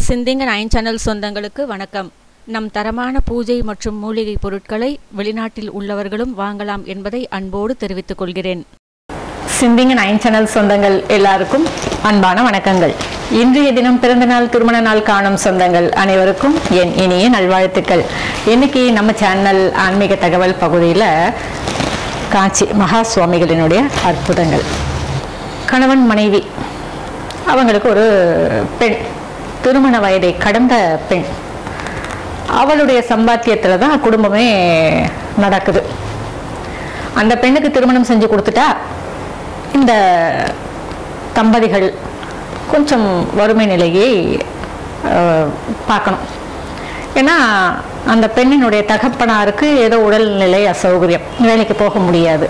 சிந்திங்க nine channel சொந்தங்களுக்கு வணக்கம் நம் தரமான பூஜை மற்றும் மூலிகை பொருட்களை வெளிநாட்டில் உள்ளவர்களும் வாங்கலாம் என்பதை அன்போடு தெரிவித்துக் கொள்கிறேன் சிந்திங்க நைன் சேனல் சொந்தங்கள் எல்லாருக்கும் அன்பான வணக்கங்கள் இன்றைய தினம் பிறந்த நாள் திருமண நாள் காணும் சொந்தங்கள் அனைவருக்கும் என் இனிய நல்வாழ்த்துக்கள் இன்னைக்கு நம்ம சேனல் ஆன்மீக தகவல் பகுதியில் காஞ்சி மகா சுவாமிகளினுடைய அற்புதங்கள் கணவன் மனைவி அவங்களுக்கு ஒரு பெண் திருமண வயதை கடந்த பெண் அவளுடைய சம்பாத்தியத்தில் தான் குடும்பமே நடக்குது அந்த பெண்ணுக்கு திருமணம் செஞ்சு கொடுத்துட்டா இந்த தம்பதிகள் கொஞ்சம் வறுமை நிலையை அஹ், பார்க்கணும் ஏன்னா அந்த பெண்ணினுடைய தகப்பனாருக்கு ஏதோ உடல்நிலை அசௌகரியம் வேலைக்கு போக முடியாது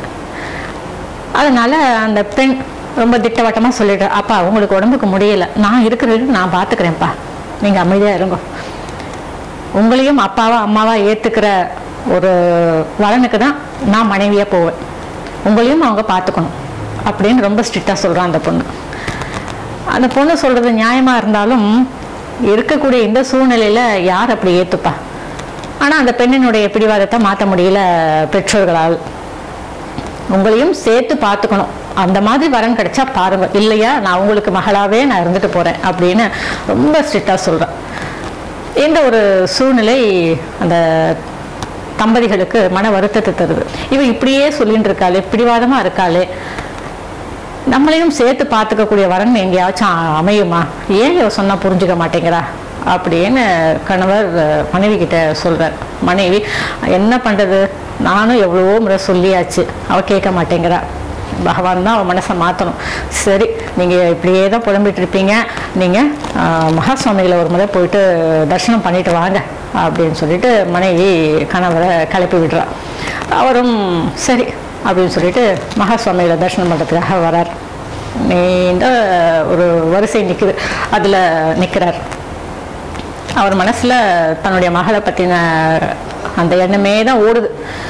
அதனால அந்த பெண் ரொம்ப திட்டவட்டமாக சொல்லிட்டு அப்பா உங்களுக்கு உடம்புக்கு முடியல நான் இருக்கிறது நான் பார்த்துக்கிறேன்ப்பா நீங்கள் அமைதியாக இருங்க உங்களையும் அப்பாவா அம்மாவா ஏற்றுக்கிற ஒரு வரனுக்கு தான் நான் மனைவியாக போவேன் உங்களையும் அவங்க பார்த்துக்கணும் அப்படின்னு ரொம்ப ஸ்ட்ரிக்டாக சொல்கிறான் அந்த பொண்ணு அந்த பொண்ணு சொல்கிறது நியாயமாக இருந்தாலும் இருக்கக்கூடிய இந்த சூழ்நிலையில் யார் அப்படி ஏற்றுப்பா ஆனால் அந்த பெண்ணினுடைய பிடிவாதத்தை மாற்ற முடியல பெற்றோர்களால் உங்களையும் சேர்த்து பார்த்துக்கணும் அந்த மாதிரி வரன் கிடைச்சா பாருங்க இல்லையா நான் உங்களுக்கு மகளாவே நான் இருந்துட்டு போறேன் அப்படின்னு ரொம்ப ஸ்ட்ரிக்டாக சொல்றேன் இந்த ஒரு சூழ்நிலை அந்த தம்பதிகளுக்கு மன வருத்தத்தை தருது இவ இப்படியே சொல்லிட்டு இருக்காளே பிடிவாதமா இருக்காளே நம்மளையும் சேர்த்து பார்த்துக்கக்கூடிய வரன் எங்கேயாச்சும் அமையுமா ஏன் இவ சொன்னா புரிஞ்சுக்க மாட்டேங்கிறா அப்படின்னு கணவர் அஹ், மனைவி கிட்ட சொல்றார் மனைவி என்ன பண்றது நானும் எவ்வளவோ முறை சொல்லியாச்சு அவ கேட்க மாட்டேங்கிறா பகவான் தான் அவன் மனசை மாற்றணும் சரி நீங்கள் இப்படியே தான் புலம்பிட்டு இருப்பீங்க நீங்கள் மகா சுவாமிகளை ஒரு முறை போயிட்டு தரிசனம் பண்ணிட்டு வாங்க அப்படின்னு சொல்லிட்டு மனைவி கணவரை கிளப்பி விடுறா அவரும் சரி அப்படின்னு சொல்லிட்டு மகா சுவாமிகளை தரிசனம் பண்ணுறதுக்காக வரார் நீண்ட ஒரு வரிசை நிற்குது அதில் நிற்கிறார் அவர் மனசில் தன்னுடைய மகளை பற்றின அந்த எண்ணமே தான் ஓடுது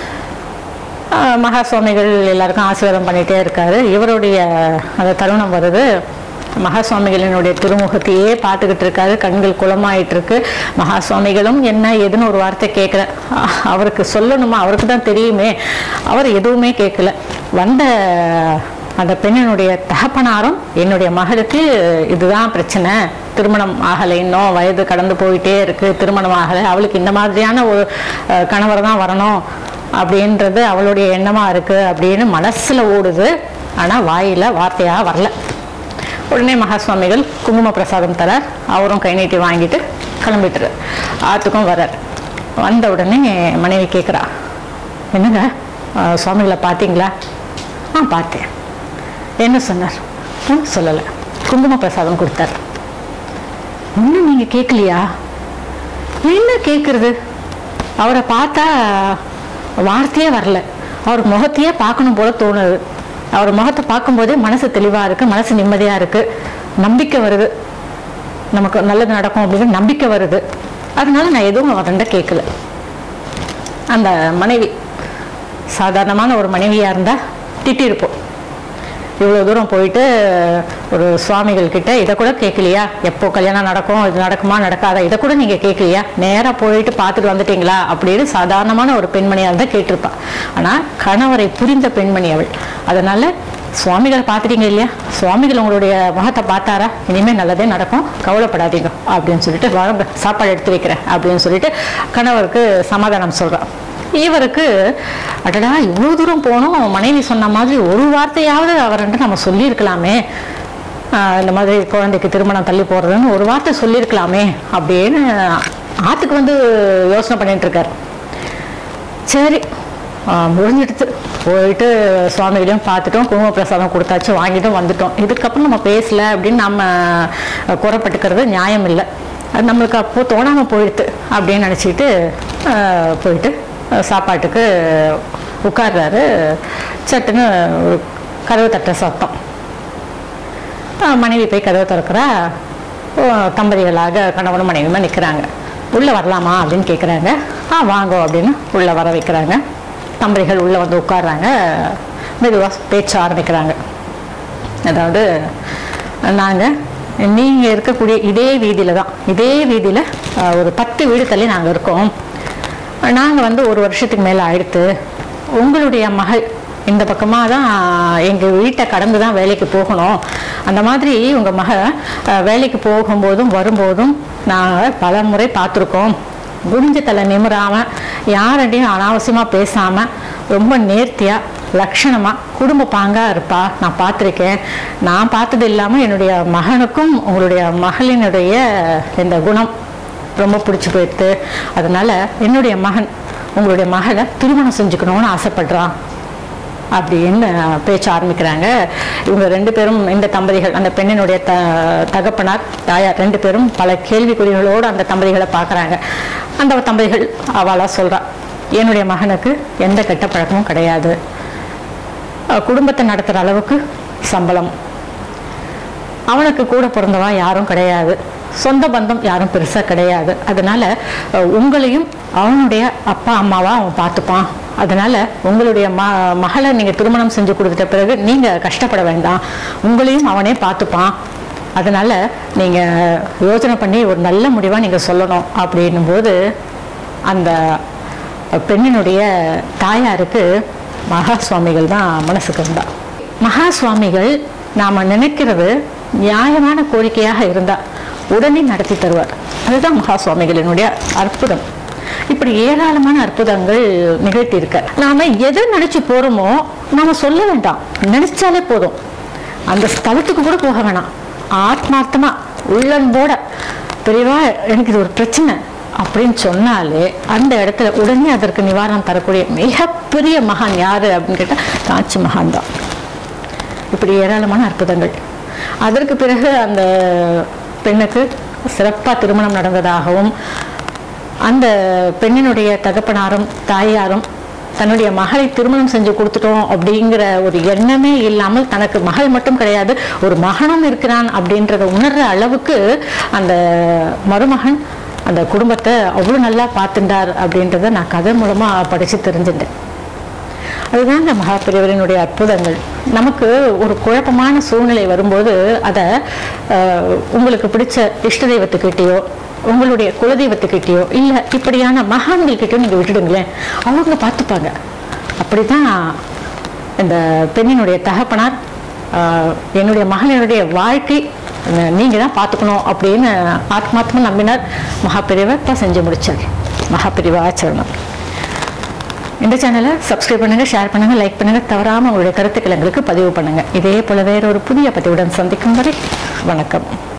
ஆஹ் மகா சுவாமிகள் எல்லாருக்கும் ஆசீர்வாதம் பண்ணிகிட்டே இருக்காரு இவருடைய அந்த தருணம் வருது மகா சுவாமிகளினுடைய திருமுகத்தையே பார்த்துக்கிட்டு இருக்காரு கண்கள் குளமாயிட்டு இருக்கு மகா சுவாமிகளும் என்ன ஏதுன்னு ஒரு வார்த்தை கேட்கல ஆஹ் அவருக்கு சொல்லணுமா அவருக்கு தான் தெரியுமே அவர் எதுவுமே கேட்கல வந்த அந்த பெண்ணினுடைய தகப்பனாரும் என்னுடைய மகளுக்கு இதுதான் பிரச்சனை திருமணம் ஆகலை இன்னும் வயது கடந்து போயிட்டே இருக்கு திருமணம் ஆகலை அவளுக்கு இந்த மாதிரியான ஒரு அஹ், கணவர் தான் வரணும் அப்படின்றது அவளுடைய எண்ணமா இருக்கு அப்படின்னு மனசுல ஓடுது ஆனா வாயில வார்த்தையா வரல உடனே மகா சுவாமிகள் குங்கும பிரசாதம் தரார் அவரும் கை நீட்டி வாங்கிட்டு கிளம்பிட்டுரு ஆத்துக்கும் வரார் வந்த உடனே மனைவி கேட்குறா என்னங்க அஹ், சுவாமிகளை பார்த்தீங்களா ஆ பார்த்தேன் என்ன சொன்னார் ஒன்றும் சொல்லலை குங்கும பிரசாதம் கொடுத்தார் ஒன்றும் நீங்கள் கேட்கலையா என்ன கேட்குறது அவரை பார்த்தா வார்த்தையே வரல அவர் முகத்தையே பார்க்கணும் போல தோணுது அவர் முகத்தை பார்க்கும்போதே மனசு தெளிவாக இருக்குது மனசு நிம்மதியாக இருக்குது நம்பிக்கை வருது நமக்கு நல்லது நடக்கும் அப்படின்னு நம்பிக்கை வருது அதனால நான் எதுவும் அவர்கிட்ட கேட்கல அந்த மனைவி சாதாரணமான ஒரு மனைவியாக இருந்தால் திட்டிருப்போம் இவ்வளோ தூரம் போயிட்டு ஒரு சுவாமிகள் கிட்ட இதை கூட கேட்கலையா எப்போ கல்யாணம் நடக்கும் இது நடக்குமா நடக்காதா இதை கூட நீங்கள் கேட்கலையா நேராக போயிட்டு பார்த்துட்டு வந்துட்டீங்களா அப்படின்னு சாதாரணமான ஒரு பெண்மணியாக இருந்தால் கேட்டிருப்பா ஆனால் கணவரை புரிந்த பெண்மணி அவள் அதனால சுவாமிகளை பார்த்துட்டீங்க இல்லையா சுவாமிகள் உங்களுடைய முகத்தை பார்த்தாரா இனிமேல் நல்லதே நடக்கும் கவலைப்படாதீங்க அப்படின்னு சொல்லிட்டு வாங்க சாப்பாடு எடுத்து வைக்கிறேன் அப்படின்னு சொல்லிட்டு கணவருக்கு சமாதானம் சொல்கிறான் இவருக்கு அடடா இவ்வளோ தூரம் போனோம் மனைவி சொன்ன மாதிரி ஒரு வார்த்தையாவது அவர்கிட்ட நம்ம சொல்லியிருக்கலாமே ஆஹ் இந்த மாதிரி குழந்தைக்கு திருமணம் தள்ளி போடுறதுன்னு ஒரு வார்த்தை சொல்லியிருக்கலாமே அப்படின்னு ஆத்துக்கு வந்து யோசனை பண்ணிட்டு இருக்காரு சரி ஆஹ் முடிஞ்சிடுத்து போயிட்டு சுவாமிகளையும் பார்த்துட்டோம் குங்கும பிரசாதம் கொடுத்தாச்சு வாங்கிட்டும் வந்துட்டோம் இதுக்கப்புறம் நம்ம பேசல அப்படின்னு நம்ம குறைப்பட்டுக்கிறது நியாயம் இல்லை அது நம்மளுக்கு அப்போ தோணாமல் போயிடுது அப்படின்னு நினச்சிக்கிட்டு போயிட்டு ஆஹ் சாப்பாட்டுக்கு உட்கார்றாரு சட்டுன்னு ஒரு கதவு தட்டுற சத்தம் ஆஹ் மனைவி போய் கதவை திறக்கிறா ஓ, தம்பதிகளாக கணவனும் மனைவியுமா நிற்கிறாங்க உள்ளே வரலாமா அப்படின்னு கேட்குறாங்க ஆ வாங்கோ அப்படின்னு உள்ளே வர வைக்கிறாங்க தம்பதிகள் உள்ளே வந்து உட்கார்றாங்க மெதுவாக பேச்ச ஆரம்பிக்கிறாங்க அதாவது நாங்கள் நீங்கள் இருக்கக்கூடிய இதே வீதியில் தான் இதே வீதியில் ஒரு பத்து வீடு தள்ளி நாங்கள் இருக்கோம் நாங்கள் வந்து ஒரு வருஷத்துக்கு மேலே ஆயிடுத்து உங்களுடைய மகள் இந்த பக்கமாக தான் எங்கள் வீட்டை கடந்து தான் வேலைக்கு போகணும் அந்த மாதிரி உங்கள் மக அஹ், வேலைக்கு போகும்போதும் வரும்போதும் நாங்கள் பல முறை பார்த்துருக்கோம் குனிஞ்ச தலை நிமிராமல் யார்கிட்டையும் அனாவசியமாக பேசாமல் ரொம்ப நேர்த்தியாக லட்சணமாக குடும்ப பாங்காக இருப்பா நான் பார்த்துருக்கேன் நான் பார்த்தது இல்லாமல் என்னுடைய மகனுக்கும் உங்களுடைய மகளினுடைய இந்த குணம் ரொம்ப பிடிச்சி போயிடுது அதனால என்னுடைய மகன் உங்களுடைய மகளை திருமணம் செஞ்சுக்கணும்னு ஆசைப்படுறான் அப்படின்னு பேச்ச ஆரம்பிக்கிறாங்க இவங்க ரெண்டு பேரும் இந்த தம்பதிகள் அந்த பெண்ணினுடைய த தகப்பனார் தாயார் ரெண்டு பேரும் பல கேள்விக்குறிகளோடு அந்த தம்பதிகளை பார்க்குறாங்க அந்த தம்பதிகள் அவளா சொல்றா என்னுடைய மகனுக்கு எந்த கெட்ட பழக்கமும் கிடையாது அஹ் குடும்பத்தை நடத்துகிற அளவுக்கு சம்பளம் அவனுக்கு கூட பிறந்தவா யாரும் கிடையாது சொந்த பந்தம் யாரும் பெருசாக கிடையாது அதனால அஹ், உங்களையும் அவனுடைய அப்பா அம்மாவா அவன் பார்த்துப்பான் அதனால உங்களுடைய ம மகளை நீங்கள் திருமணம் செஞ்சு கொடுத்துட்ட பிறகு நீங்கள் கஷ்டப்பட வேண்டாம் உங்களையும் அவனே பார்த்துப்பான் அதனால நீங்கள் யோசனை பண்ணி ஒரு நல்ல முடிவாக நீங்கள் சொல்லணும் அப்படின்னும் போது அந்த பெண்ணினுடைய தாயாருக்கு மகா சுவாமிகள் தான் மனசுக்கு இருந்தா மகா சுவாமிகள் நாம நினைக்கிறது நியாயமான கோரிக்கையாக இருந்தா உடனே நடத்தி தருவார் அதுதான் மகா சுவாமிகளினுடைய அற்புதம் இப்படி ஏராளமான அற்புதங்கள் நிகழ்த்தி இருக்க நாம எதை நினைச்சு போறோமோ நாம சொல்ல வேண்டாம் நினைச்சாலே போதும் அந்த ஸ்தலத்துக்கு கூட போக வேணாம் ஆத்மார்த்தமா உள்ளன்போட பெரியவா எனக்கு இது ஒரு பிரச்சனை அப்படின்னு சொன்னாலே அந்த இடத்துல உடனே அதற்கு நிவாரணம் தரக்கூடிய மிகப்பெரிய மகான் யாரு அப்படின்னு கேட்டா காஞ்சி மகான் தான் இப்படி ஏராளமான அற்புதங்கள் அதற்கு பிறகு அந்த பெண்ணுக்கு சிறப்பாக திருமணம் நடந்ததாகவும் அந்த பெண்ணினுடைய தகப்பனாரும் தாயாரும் தன்னுடைய மகளை திருமணம் செஞ்சு கொடுத்துட்டோம் அப்படிங்கிற ஒரு எண்ணமே இல்லாமல் தனக்கு மகள் மட்டும் கிடையாது ஒரு மகனும் இருக்கிறான் அப்படின்றத உணர்ற அளவுக்கு அந்த மருமகன் அந்த குடும்பத்தை அவ்வளோ நல்லா பார்த்துட்டார் அப்படின்றத நான் கதை மூலமாக படித்து தெரிஞ்சுட்டேன் அதுதான் இந்த மகாபெரியவரினுடைய அற்புதங்கள் நமக்கு ஒரு குழப்பமான சூழ்நிலை வரும்போது அதை அஹ், உங்களுக்கு பிடிச்ச இஷ்ட தெய்வத்துக்கிட்டேயோ உங்களுடைய குலதெய்வத்துக்கிட்டேயோ இல்லை இப்படியான மகான்கள்கிட்டயோ நீங்கள் விட்டுடுங்களேன் அவங்க பார்த்துப்பாங்க அப்படிதான் இந்த பெண்ணினுடைய தகப்பனார் ஆஹ், என்னுடைய மகனினுடைய வாழ்க்கை அஹ், நீங்க தான் பார்த்துக்கணும் அப்படின்னு ஆத்மாத்மா நம்பினார் மகாபெரியவர் தான் செஞ்சு முடிச்சார் மகாபெரிவா ஆச்சரணம் இந்த சேனலை சப்ஸ்கிரைப் பண்ணுங்க ஷேர் பண்ணுங்க லைக் பண்ணுங்க தவறாம உங்களுடைய கருத்துக்கள் எங்களுக்கு பதிவு பண்ணுங்க இதே போல வேற ஒரு புதிய பதிவுடன் சந்திக்கும் வரை வணக்கம்